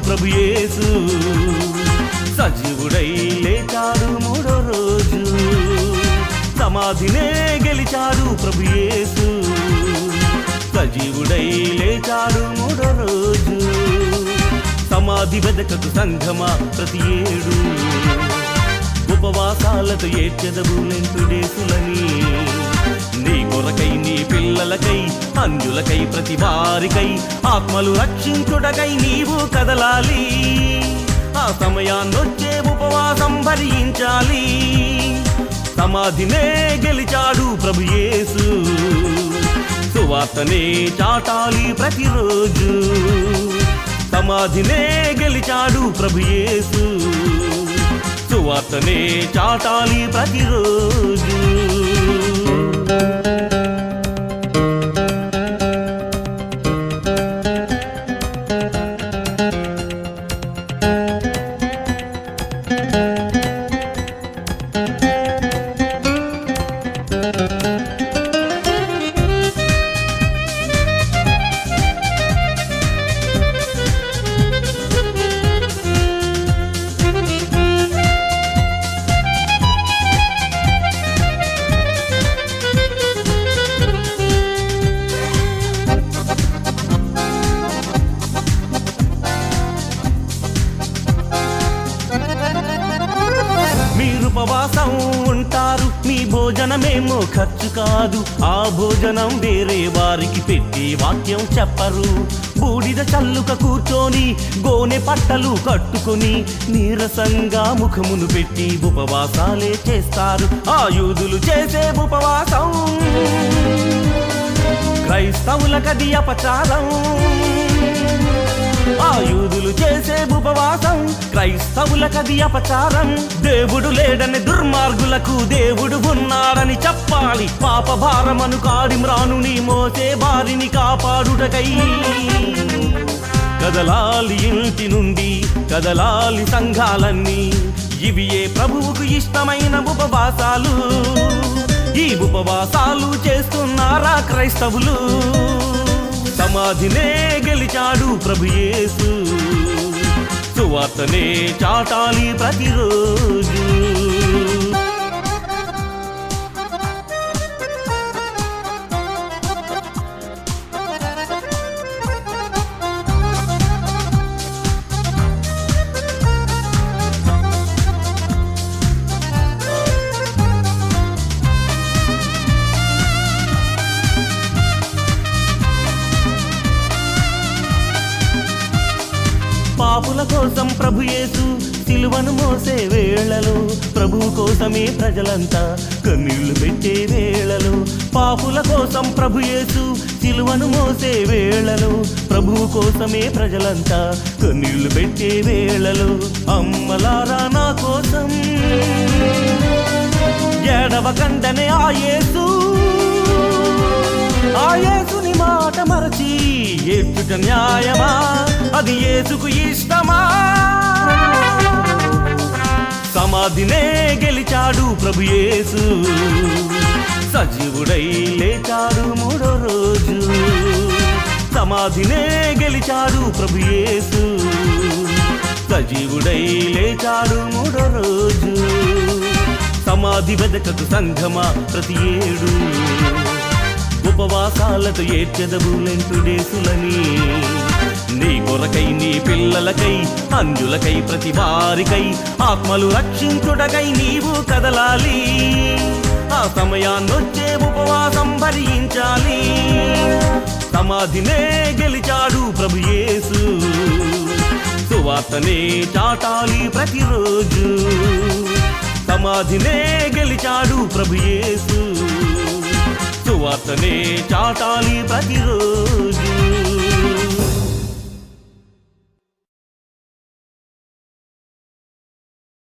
ప్రభు యేసు సజీవుడై లేచాడు మూడో రోజు సమాధినే గెలిచాడు ప్రభు యేసు సజీవుడై లేచాడు మూడో రోజు సమాధి వెదకకు సంఘమా ప్రతి ఏడు ఉపవాసాలతో ఏడ్చెదవు లెంటుడేసులని నీ కొరకై నీ పిల్లలకై అన్యులకై ప్రతి వారికై ఆత్మలు రక్షించుటకై నీవు కదలాలి ఆ సమయాన్నొచ్చే ఉపవాసం భరించాలి సమాధినే గెలిచాడు ప్రభు యేసు సువార్తనే చాటాలి ప్రతిరోజు సమాధినే గెలిచాడు ప్రభు యేసు సువార్తనే చాటాలి ప్రతిరోజు మీరు ఉపవాసం ఉంటారు మీ భోజనమేమో ఖర్చు కాదు ఆ భోజనం వేరే వారికి పెట్టి వాక్యం చెప్పరు బూడిద చల్లుక కూర్చొని గోనె పట్టలు కట్టుకొని నీరసంగా ముఖమును పెట్టి ఉపవాసాలే చేస్తారు ఆ యూదులు చేసే ఉపవాసం క్రైస్తవులకది అపచారం ఆ యూదులు చేసే ఉపవాసం క్రైస్తవులకది అపచారం దేవుడు లేడని దుర్మార్గులకు దేవుడు ఉన్నాడని చెప్పాలి పాప భారమను కాడి మ్రానుని మోసే బారిని కాపాడుటకై కదలాలి ఇంటి నుండి కదలాలి సంఘాలన్నీ ఇవి ఏ ప్రభువుకు ఇష్టమైన ఉపవాసాలు ఈ ఉపవాసాలు చేస్తున్నారా క్రైస్తవులు సమాధినే గెలిచాడు ప్రభు యేసు సువార్తనే చాటాలి ప్రతిరోజు పాపుల కోసం ప్రభు యేసు సిలువను మోసే వేళలో ప్రభు కోసమే ప్రజలంతా కన్నీళ్లు పెట్టే వేళలో పాపుల కోసం ప్రభు యేసు సిలువను మోసే వేళలో ప్రభు కోసమే ప్రజలంతా కన్నీళ్లు పెట్టే వేళలో అమ్మలారా నా కోసం ఏడవ కండనే ఆ యేసు ఆ యేసుని మాట మరచి ఏడ్చుట న్యాయమా అది యేసుకు ఇష్టమా సమాధినే గెలిచాడు ప్రభు యేసు సజీవుడై లేచాడు మూడో రోజు సమాధినే గెలిచాడు ప్రభు యేసు సజీవుడై లేచాడు మూడో రోజు సమాధి వెదకకు సంఘమా ప్రతి ఏడు ఉపవాసాలతో ఏడ్చెదవు లెంటుడేసులని నీ కొరకై నీ పిల్లలకై అంజులకై ప్రతి వారికై ఆత్మలు రక్షించుటకై నీవు కదలాలి ఆ సమయాన్నొచ్చే ఉపవాసం భరించాలి సమాధినే గెలిచాడు ప్రభు యేసు సువార్తనే చాటాలి ప్రతిరోజు సమాధినే గెలిచాడు ప్రభు యేసు సువార్తనే చాటాలి ప్రతిరోజు